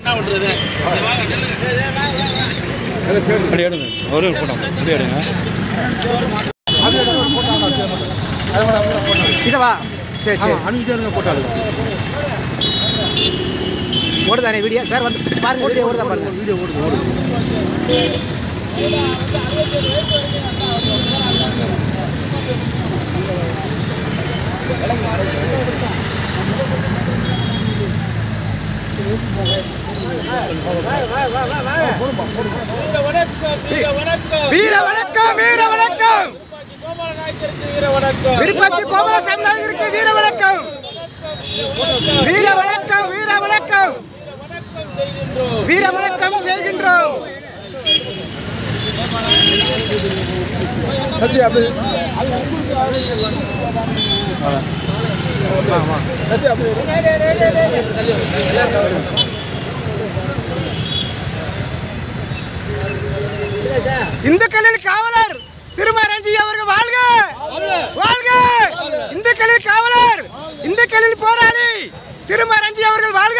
அப்படி எடுங்க ஒரு போட்டோ அப்படி எடுங்க இதவா சரி சரி அனுப்பிட்டே இருங்க போட்டோ எடுங்க ஓடுதானே வீடியோ சார் வந்து பாருங்க வீடியோ ஓடுதா பாருங்க வீடியோ ஓடுது ஓடுது வீர வணக்கம் வீர வணக்கம் விருப்பத்தி கோமலசாமி நாயகருக்கு வீர வணக்கம் வீர வணக்கம் வீர வணக்கம் வீர வணக்கம் செய்கின்றோம் சத்யா அப்படி சத்யா அப்படி இந்துக்களில் காவலர் திருமரஞ்சி அவர்கள் வாழ்க வாழ்க இந்துக்களில் காவலர் இந்துக்களில் போராளி திருமரஞ்சி அவர்கள் வாழ்க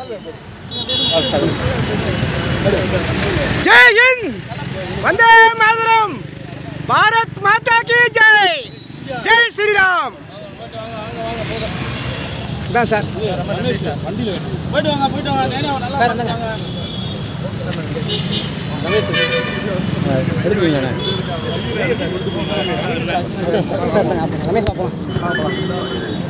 ஜெய் ஹிந்த் வந்தே மாதரம் பாரத் மாதா கி ஜெய் ஜெய் ஸ்ரீராம் தான் சார் போயிட்டு வாங்க போயிட்டு வாங்க நேரா நல்லா சார் இந்தாங்க. எடுத்துக்கீங்கண்ணே சார் சார் ரமேஷ் பாப்போம்